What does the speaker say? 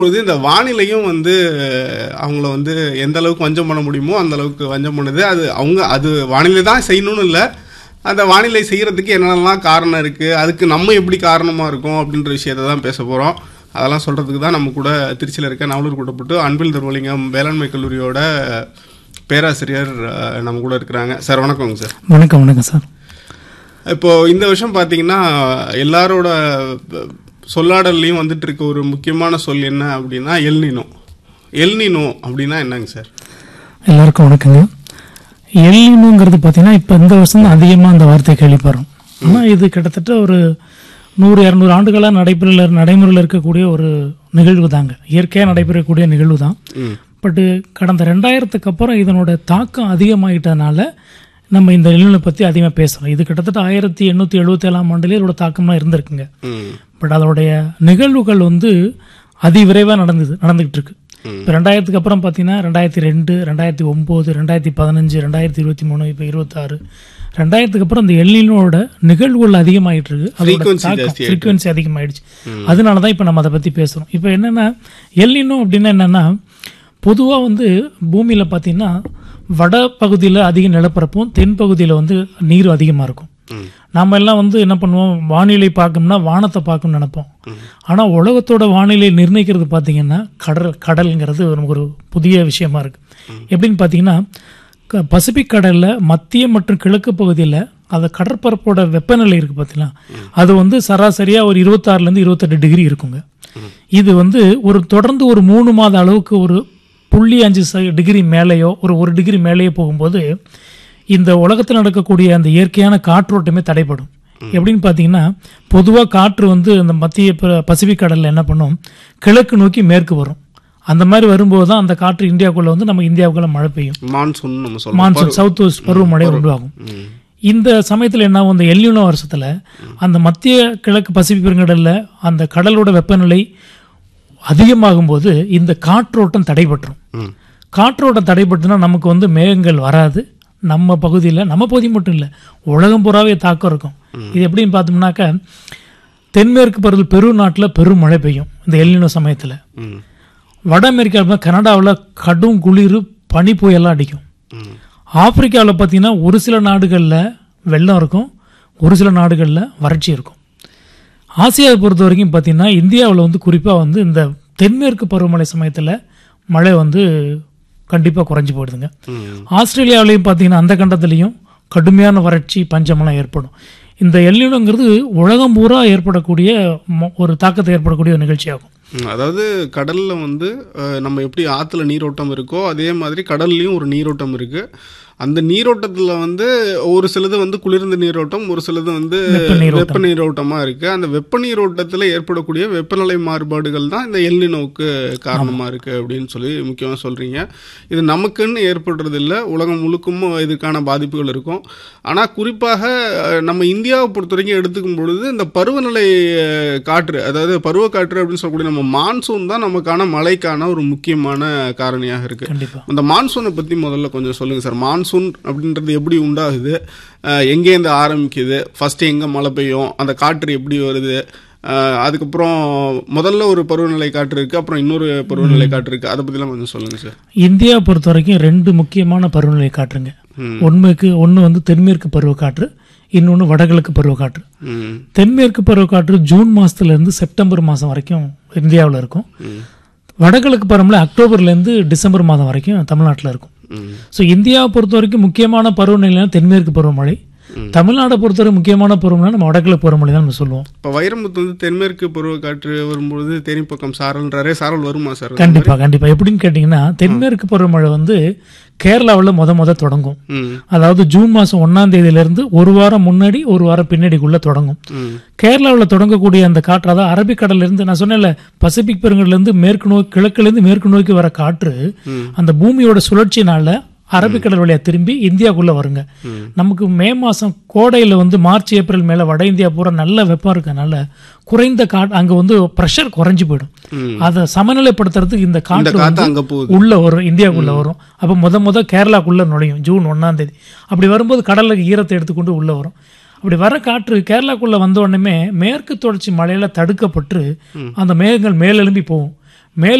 பொழுது இந்த வானிலையும் வந்து அவங்கள வந்து எந்த அளவுக்கு வஞ்சம் பண்ண முடியுமோ அந்த அளவுக்கு வஞ்சம் பண்ணுது அது அவங்க அது வானிலை தான் செய்யணும்னு இல்லை அந்த வானிலை செய்யறதுக்கு என்னென்னலாம் காரணம் இருக்கு அதுக்கு நம்ம எப்படி காரணமா இருக்கோம் அப்படின்ற விஷயத்தை தான் பேச போறோம் அதெல்லாம் சொல்றதுக்கு தான் நம்ம கூட திருச்சியில் இருக்க நவலூர் கூட்டப்பட்டு அன்பில் தர்மலிங்கம் வேளாண்மை கல்லூரியோட பேராசிரியர் அஹ், நம்ம கூட இருக்கிறாங்க சார் வணக்கங்க சார் வணக்கம் வணக்கம் சார் இப்போ இந்த வருஷம் பார்த்தீங்கன்னா எல்லாரோட அஹ், சொல்லாடல்லையும் வந்துட்டு இருக்க ஒரு முக்கியமான சொல் என்ன அப்படின்னா எல்னினோ எல்னினோ அப்படின்னா என்னங்க சார் எல்லாருக்கும் வணக்கங்க எல்லினுங்கிறது பார்த்தீங்கன்னா இப்போ இந்த வருஷம் தான் அதிகமாக அந்த வார்த்தையை கேள்விப்படுறோம் ஆனால் இது கிட்டத்தட்ட ஒரு நூறு இரநூறு ஆண்டுகளாக நடைபெறல நடைமுறையில் இருக்கக்கூடிய ஒரு நிகழ்வு தாங்க இயற்கையாக நடைபெறக்கூடிய நிகழ்வு தான் ம் பட்டு கடந்த ரெண்டாயிரத்துக்கு அப்புறம் இதனோட தாக்கம் அதிகமாகிட்டனால நம்ம இந்த எல்லினை பற்றி அதிகமாக பேசுகிறோம் இது கிட்டத்தட்ட ஆயிரத்தி எண்ணூற்றி எழுபத்தி ஏழாம் ஆண்டுலேயே இதோட தாக்கம்லாம் இருந்திருக்குங்க ம் பட் அதோடைய நிகழ்வுகள் வந்து அதிவிரைவாக நடந்தது நடந்துகிட்டு இருக்கு இப்போ ரெண்டாயிரத்துக்கு அப்புறம் பார்த்தீங்கன்னா ரெண்டாயிரத்தி ரெண்டு ரெண்டாயிரத்தி ஒம்பது ரெண்டாயிரத்தி பதினஞ்சு ரெண்டாயிரத்தி இருபத்தி மூணு இப்போ இருபத்தாறு ரெண்டாயிரத்துக்கு அப்புறம் இந்த எல்லினோட நிகழ்வுகள் அதிகமாயிட்டு இருக்கு அதோட Frequency தாக்கம் ஜாஸ்தி ஃப்ரீக்வன்சி அதிகமாயிடுச்சு அதனால தான் இப்போ நம்ம அதை பற்றி பேசுகிறோம் இப்போ என்னென்னா எல்லினோ அப்படின்னா என்னென்னா பொதுவாக வந்து பூமியில் பார்த்தீங்கன்னா வட பகுதியில் அதிக நிலப்பரப்பும் தென் பகுதியில் வந்து நீர் அதிகமாக இருக்கும் ம் நாம எல்லாம் வந்து என்ன பண்ணுவோம் வானிலை பார்க்கணும்னா வானத்தை பார்க்கணும்னு நினைப்போம் ஆனால் உலகத்தோட வானிலை நிர்ணயிக்கிறது பார்த்தீங்கன்னா கடல் கடல்ங்கிறது நமக்கு ஒரு புதிய விஷயமா இருக்கு எப்படின்னு பார்த்தீங்கன்னா க- பசிபிக் கடல்ல மத்திய மற்றும் கிழக்கு பகுதியில் அந்த கடற்பரப்போட வெப்பநிலை இருக்கு பார்த்தீங்களா அது வந்து சராசரியாக ஒரு இருபத்தாறுலேருந்து இருபத்தெட்டு டிகிரி இருக்குங்க இது வந்து ஒரு தொடர்ந்து ஒரு மூணு மாத அளவுக்கு ஒரு புள்ளி அஞ்சு ச- டிகிரி மேலேயோ ஒரு ஒரு டிகிரி மேலேயோ போகும்போது இந்த உலகத்தில் நடக்கக்கூடிய அந்த இயற்கையான காற்றோட்டமே தடைப்படும் எப்படின்னு பார்த்தீங்கன்னா பொதுவாக காற்று வந்து அந்த மத்திய ப- பசிபிக் கடலில் என்ன பண்ணும் கிழக்கு நோக்கி மேற்கு வரும் அந்த மாதிரி வரும்போது தான் அந்த காற்று இந்தியாவுக்குள்ள வந்து நம்ம இந்தியாவுக்குள்ள மழை பெய்யும் மான்சூன் நம்ம சொல்றோம் மான்சூன் சவுத் வெஸ்ட் பருவமழை உருவாகும் ம் இந்த சமயத்தில் என்ன ஆகும் இந்த எல்யூனோ வருஷத்தில் அந்த மத்திய கிழக்கு பசிபிக் பெருங்கடலில் அந்த கடலோட வெப்பநிலை அதிகமாகும் போது இந்த காற்றோட்டம் தடைபட்டுரும் ம் காற்றோட்டம் தடைபட்டுனா நமக்கு வந்து மேகங்கள் வராது நம்ம பகுதியில் நம்ம பகுதி மட்டும் இல்லை உலகம் பூராவே தாக்கம் இருக்கும் இது எப்படின்னு பார்த்தோம்னாக்கா தென்மேற்கு பருவ பெரு நாட்டில் பெரும் மழை பெய்யும் இந்த எல்லினோ சமயத்தில் ம் வட அமெரிக்காவில் கனடாவில் கடும் குளிர் பனி புயல்லாம் அடிக்கும் ம் ஆப்பிரிக்காவில் பார்த்தீங்கன்னா ஒரு சில நாடுகளில் வெள்ளம் இருக்கும் ஒரு சில நாடுகளில் வறட்சி இருக்கும் ஆசியாவை பொறுத்த வரைக்கும் பார்த்தீங்கன்னா இந்தியாவில் வந்து குறிப்பாக வந்து இந்த தென்மேற்கு பருவமழை சமயத்தில் மழை வந்து கண்டிப்பாக குறைஞ்சி போயிடுதுங்க ம் ஆஸ்திரேலியாவிலையும் பார்த்தீங்கன்னா அந்த கண்டத்துலேயும் கடுமையான வறட்சி பஞ்சமெல்லாம் ஏற்படும் இந்த எல்லினோங்கிறது உலகம் பூரா ஏற்படக்கூடிய மொ- ஒரு தாக்கத்தை ஏற்படக்கூடிய ஒரு நிகழ்ச்சியாகும் ம், அதாவது கடல்ல வந்து அஹ், நம்ம எப்படி ஆத்துல நீரோட்டம் இருக்கோ அதே மாதிரி கடல்லையும் ஒரு நீரோட்டம் இருக்கு அந்த நீரோட்டத்துல வந்து ஒரு சிலது வந்து குளிர்ந்த நீரோட்டம் ஒரு சிலது வந்து வெப்ப நீரோட்டம். வெப்ப நீரோட்டமா இருக்கு அந்த வெப்ப நீரோட்டத்துல ஏற்படக்கூடிய வெப்பநிலை மாறுபாடுகள் தான் இந்த எல்லினோவுக்கு காரணமா இருக்கு அப்படின்னு சொல்லி முக்கியமா சொல்றீங்க இது நமக்குன்னு ஏற்படுறது இல்ல உலகம் முழுக்கும் இதுக்கான பாதிப்புகள் இருக்கும் ஆனா குறிப்பாக அஹ், நம்ம இந்தியாவை பொறுத்த வரைக்கும் எடுத்துக்கும் பொழுது இந்த பருவநிலை அஹ், காற்று அதாவது பருவ காற்று அப்படின்னு சொல்லக்கூடிய நம்ம மான்சூன் தான் நமக்கான மழைக்கான ஒரு முக்கியமான காரணியாக இருக்கு கண்டிப்பாக அந்த மான்சூனை பற்றி முதல்ல கொஞ்சம் சொல்லுங்கள் சார் மான்சூன் அப்படின்றது எப்படி உண்டாகுது அஹ் எங்கேருந்து ஆரம்பிக்குது ஃபஸ்ட்டு எங்கே மழை பெய்யும் அந்த காற்று எப்படி வருது அஹ் அதுக்கப்புறம் முதல்ல ஒரு பருவநிலை காற்று இருக்குது அப்புறம் இன்னொரு பருவநிலை காற்று இருக்குது அதை பற்றிலாம் கொஞ்சம் சொல்லுங்கள் சார் இந்தியாவை பொறுத்த வரைக்கும் ரெண்டு முக்கியமான பருவநிலை காற்றுங்க ம். ஒன்றுக்கு ஒன்று வந்து தென்மேற்கு பருவக்காற்று இன்னொன்று வடகிழக்கு பருவக்காற்று ம் தென்மேற்கு பருவக்காற்று ஜூன் மாதத்துலேருந்து செப்டம்பர் மாதம் வரைக்கும் இந்தியாவில் இருக்கும் ம் வடகிழக்கு பருவமழை அக்டோபர்லேருந்து டிசம்பர் மாதம் வரைக்கும் தமிழ்நாட்டில் இருக்கும் ம் ஸோ இந்தியாவை பொறுத்த வரைக்கும் முக்கியமான பருவநிலைனா தென்மேற்கு பருவமழை தமிழ்நாடை பொறுத்தவரை முக்கியமான பருவமழை நம்ம வடகிழக்கு பருவமழை தான் நம்ம சொல்லுவோம் இப்போ வைரமுத்து வந்து தென்மேற்கு பருவ காற்று வரும்பொழுது தேனி பக்கம் சாரல்ன்றாரே சாரல் வருமா சார் கண்டிப்பா கண்டிப்பா எப்படின்னு கேட்டிங்கன்னா தென்மேற்கு பருவமழை வந்து கேரளாவில் முத முத தொடங்கும் ம் அதாவது ஜூன் மாதம் ஒன்றாம் தேதியிலிருந்து ஒரு வாரம் முன்னாடி ஒரு வாரம் பின்னாடிக்குள்ள தொடங்கும் ம் கேரளாவில் தொடங்கக்கூடிய அந்த காற்று அதாவது அரபிக்கடல்ல இருந்து நான் சொன்னேன்ல பசிபிக் பெருங்கடல்ல இருந்து மேற்கு நோக்கி கிழக்குலேருந்து மேற்கு நோக்கி வர காற்று அந்த பூமியோட சுழற்சினால அரபிக்கடல் வழியா திரும்பி இந்தியாக்குள்ள வருங்க நமக்கு மே மாசம் கோடையில வந்து மார்ச் ஏப்ரல் மேல வட இந்தியா பூரா நல்ல வெப்பம் இருக்கனால குறைந்த காற்று அங்க வந்து ப்ரெஷர் குறைஞ்சு போயிடும் ம். அதை சமநிலைப்படுத்துறதுக்கு இந்த இந்த காற்று காற்று வந்து அங்கே போகுது உள்ள வரும் இந்தியாவுக்குள்ள வரும் அப்போ முத முத கேரளாக்குள்ள நுழையும் ஜூன் ஒண்ணாம் தேதி அப்படி வரும்போது கடல்ல ஈரத்தை எடுத்துக்கொண்டு உள்ள வரும் அப்படி வர காற்று கேரளாக்குள்ள வந்த உடனே மேற்கு தொடர்ச்சி மழையில தடுக்கப்பட்டு அந்த மேகங்கள் மேலெலும்பி போகும் மேல்